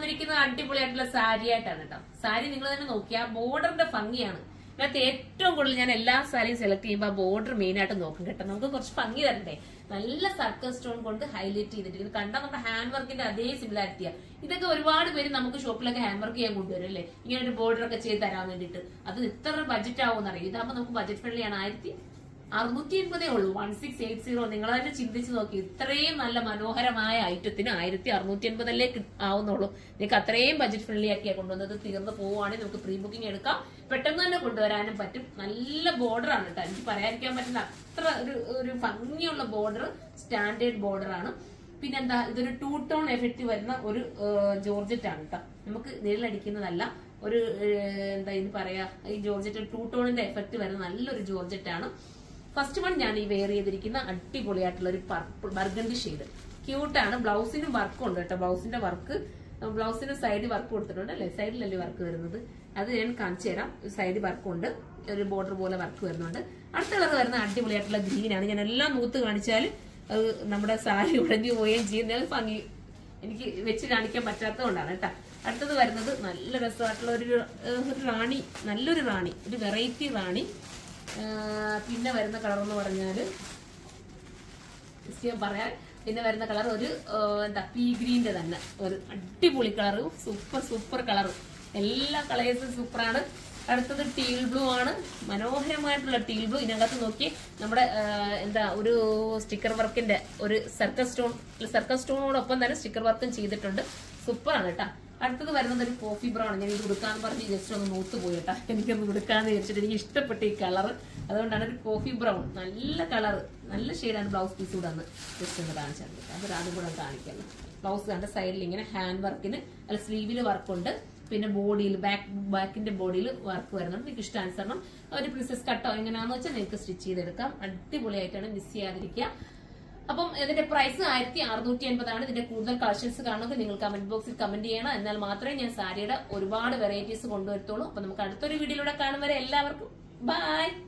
വന്നിരിക്കുന്നത് അടിപൊളിയായിട്ടുള്ള സാരി ആയിട്ടാണ് കേട്ടോ സാരി നിങ്ങൾ തന്നെ നോക്കിയാൽ ബോർഡറിന്റെ ഭംഗിയാണ് ഇതിനകത്ത് ഏറ്റവും കൂടുതൽ ഞാൻ എല്ലാ സാരിയും സെലക്ട് ചെയ്യുമ്പോൾ ബോർഡർ മെയിൻ ആയിട്ട് നോക്കും കേട്ടോ നമുക്ക് കുറച്ച് ഭംഗി തരണ്ടേ നല്ല സർക്കിൾ സ്റ്റോൺ കൊണ്ട് ഹൈലൈറ്റ് ചെയ്തിട്ട് കണ്ടാൽ നമ്മുടെ ഹാൻഡ് വർക്കിന്റെ അതേ സിമിലാരിറ്റിയാ ഇതൊക്കെ ഒരുപാട് പേര് നമുക്ക് ഷോപ്പിലൊക്കെ ഹാൻഡ് വർക്ക് ചെയ്യാൻ കൊണ്ടുവരും അല്ലേ ഇങ്ങനെ ഒരു ബോർഡർ ഒക്കെ ചെയ്ത് തരാൻ വേണ്ടിയിട്ട് അത് ഇത്ര ബഡ്ജറ്റ് ആവുമെന്ന് അറിയാം ഇതാകുമ്പോൾ നമുക്ക് ബഡ്ജറ്റ് ഫ്രണ്ട്ലി ആണ് ആയിരത്തി അറുന്നൂറ്റി എൺപതേ ഉള്ളൂ വൺ സിക്സ് എയ്റ്റ് സീറോ നിങ്ങൾ തന്നെ ചിന്തിച്ച് നോക്കി ഇത്രയും നല്ല മനോഹരമായ ഐറ്റത്തിന് ആയിരത്തി അറുന്നൂറ്റി എൺപതല്ലേ ആവുന്നുള്ളൂ നിങ്ങൾക്ക് അത്രയും ബഡ്ജറ്റ് ഫ്രണ്ട്ലി ആക്കിയാ കൊണ്ടുവന്നത് തീർന്നു പോവുകയാണെങ്കിൽ നമുക്ക് പ്രീ ബുക്കിംഗ് എടുക്കാം പെട്ടെന്ന് തന്നെ കൊണ്ടുവരാനും പറ്റും നല്ല ബോർഡർ ആണ് കേട്ടോ എനിക്ക് പറയാതിരിക്കാൻ പറ്റുന്ന അത്ര ഒരു ഒരു ഭംഗിയുള്ള ബോർഡർ സ്റ്റാൻഡേർഡ് ബോർഡർ ആണ് പിന്നെന്താ ഇതൊരു ടൂ ടോൺ എഫക്റ്റ് വരുന്ന ഒരു ജോർജറ്റ് ആണ് കേട്ടോ നമുക്ക് നിഴലടിക്കുന്നതല്ല ഒരു ഏഹ്, എന്താ ഇനി പറയാ ഈ ജോർജറ്റ് ടൂ ടോണിന്റെ എഫക്റ്റ് വരുന്ന നല്ലൊരു ജോർജറ്റ് ആണ് ഫസ്റ്റ് വൺ ഞാൻ ഈ വെയർ ചെയ്തിരിക്കുന്ന അടിപൊളിയായിട്ടുള്ള ഒരു പർപ്പിൾ ബർഗണ്ടി ഷെയ്ഡ് ക്യൂട്ടാണ് ബ്ലൗസിനും വർക്ക് ഉണ്ട് കേട്ടോ ബ്ലൗസിന്റെ വർക്ക് ബ്ലൗസിന് സൈഡ് വർക്ക് കൊടുത്തിട്ടുണ്ട് അല്ലേ സൈഡിലല്ലേ വർക്ക് വരുന്നത് അത് ഞാൻ കാണിച്ചു തരാം സൈഡ് വർക്ക് ഉണ്ട് ഒരു ബോർഡർ പോലെ വർക്ക് വരുന്നുണ്ട് അടുത്ത കളർ വരുന്ന അടിപൊളിയായിട്ടുള്ള ഗ്രീൻ ആണ് ഞാൻ എല്ലാം നൂത്ത് കാണിച്ചാൽ അത് നമ്മുടെ സാരി ഉടഞ്ഞു പോവുകയും ചെയ്യുന്ന അത് ഭംഗി എനിക്ക് വെച്ച് കാണിക്കാൻ പറ്റാത്തതുകൊണ്ടാണ് കേട്ടോ അടുത്തത് വരുന്നത് നല്ല രസമായിട്ടുള്ള ഒരു ഏഹ്, ഒരു റാണി നല്ലൊരു റാണി ഒരു വെറൈറ്റി റാണി ഏഹ്, പിന്നെ വരുന്ന കളർ എന്ന് പറഞ്ഞാല് ജസ്റ്റ് ഞാൻ പറയാൻ പിന്നെ വരുന്ന കളർ ഒരു ഏഹ്, എന്താ പീ ഗ്രീന്റെ തന്നെ ഒരു അടിപൊളി കളർ സൂപ്പർ സൂപ്പർ കളർ എല്ലാ കളേഴ്സും സൂപ്പറാണ് അടുത്തത് ടീൽ ബ്ലൂ ആണ് മനോഹരമായിട്ടുള്ള ടീൽ ബ്ലൂ ഇതിനകത്ത് നോക്കി നമ്മുടെ ഏഹ്, എന്താ ഒരു സ്റ്റിക്കർ വർക്കിന്റെ ഒരു സർക്കസ് സ്റ്റോൺ സർക്കസ് സ്റ്റോണോടൊപ്പം തന്നെ സ്റ്റിക്കർ വർക്കും ചെയ്തിട്ടുണ്ട് സൂപ്പറാണ് കേട്ടോ അടുത്തത് വരുന്നത് ഒരു കോഫി ബ്രൗൺ ഞാൻ ഇത് കൊടുക്കാന്ന് പറഞ്ഞ് ജസ്റ്റ് ഒന്ന് മൂത്ത് പോയി കേട്ടാ എനിക്കൊന്ന് കൊടുക്കാന്ന് വിചാരിച്ചിട്ട് എനിക്ക് ഇഷ്ടപ്പെട്ട ഈ കളർ അതുകൊണ്ടാണ് ഒരു കോഫി ബ്രൗൺ നല്ല കളർ നല്ല ഷെയ്ഡാണ് ബ്ലൗസ് പീസ് കൂടെ ഒന്ന് ജസ്റ്റ് ഒന്ന് കാണിച്ചാൽ മതി അത് അതും കൂടെ ഒന്ന് കാണിക്കാം ബ്ലൗസ് കണ്ട സൈഡിൽ ഇങ്ങനെ ഹാൻഡ് വർക്കിന് അല്ല സ്ലീവിൽ വർക്കുണ്ട് പിന്നെ ബോഡിയിൽ ബാക്ക് ബാക്കിന്റെ ബോഡിയിൽ വർക്ക് വരുന്നുണ്ട് നിങ്ങൾക്ക് ഇഷ്ടാനുസരണം ഒരു പ്രിൻസസ് കട്ടോ എങ്ങനെയാണെന്ന് വെച്ചാൽ നിങ്ങൾക്ക് സ്റ്റിച്ച് ചെയ്തെടുക്കാം അടിപൊളിയായിട്ടാണ് മിസ് ചെയ്യാതിരിക്കുക അപ്പം ഇതിന്റെ പ്രൈസ് ആയിരത്തി അറുന്നൂറ്റി എൺപതാണ് ഇതിന്റെ കൂടുതൽ കളക്ഷൻസ് കാണുന്നത് നിങ്ങൾ കമന്റ് ബോക്സിൽ കമന്റ് ചെയ്യണം എന്നാൽ മാത്രമേ ഞാൻ സാരിയുടെ ഒരുപാട് വെറൈറ്റീസ് കൊണ്ടുവരത്തുള്ളൂ അപ്പൊ നമുക്ക് അടുത്തൊരു വീഡിയോയിലൂടെ കാണും വരെ എല്ലാവർക്കും ബൈ